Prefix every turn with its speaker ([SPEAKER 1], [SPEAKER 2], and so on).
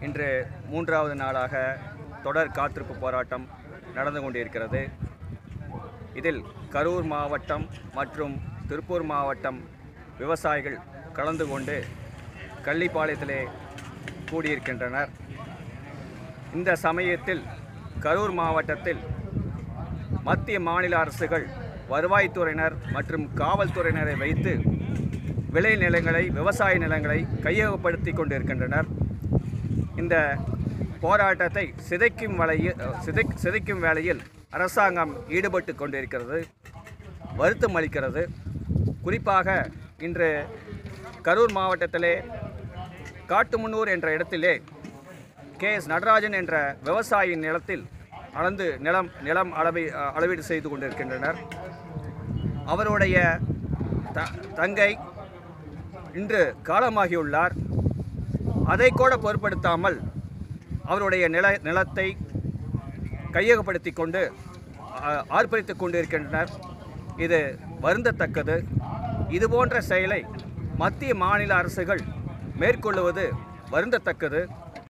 [SPEAKER 1] இன்று மூன்றாவது நாளாக தொடர் காத்திருப்பு போராட்டம் நடந்து கொண்டிருக்கிறது இதில் கரூர் மாவட்டம் மற்றும் திருப்பூர் மாவட்டம் விவசாயிகள் கலந்து கொண்டு கள்ளிப்பாளையத்திலே கூடியிருக்கின்றனர் இந்த சமயத்தில் கரூர் மாவட்டத்தில் மத்திய மாநில அரசுகள் வருவாய்த்துறையினர் மற்றும் காவல்துறையினரை வைத்து விளை நிலங்களை விவசாய நிலங்களை கையகப்படுத்தி கொண்டிருக்கின்றனர் இந்த போராட்டத்தை சிதைக்கும் வலையில் சிதை சிதைக்கும் வேளையில் அரசாங்கம் ஈடுபட்டு கொண்டிருக்கிறது வருத்தம் அளிக்கிறது குறிப்பாக இன்று கரூர் மாவட்டத்திலே காட்டுமன்னூர் என்ற இடத்திலே கே எஸ் நடராஜன் என்ற விவசாயியின் நிலத்தில் அளந்து நிலம் நிலம் அளவை அளவீடு செய்து கொண்டிருக்கின்றனர் அவருடைய த தங்கை இன்று காலமாகியுள்ளார் அதை கூட பொருட்படுத்தாமல் அவருடைய நில நிலத்தை கையகப்படுத்தி கொண்டு ஆ- ஆர்ப்பரித்துக் கொண்டிருக்கின்றனர் இது வருந்தத்தக்கது இதுபோன்ற செயலை மத்திய மாநில அரசுகள் மேற்கொள்ளுவது வருந்தத்தக்கது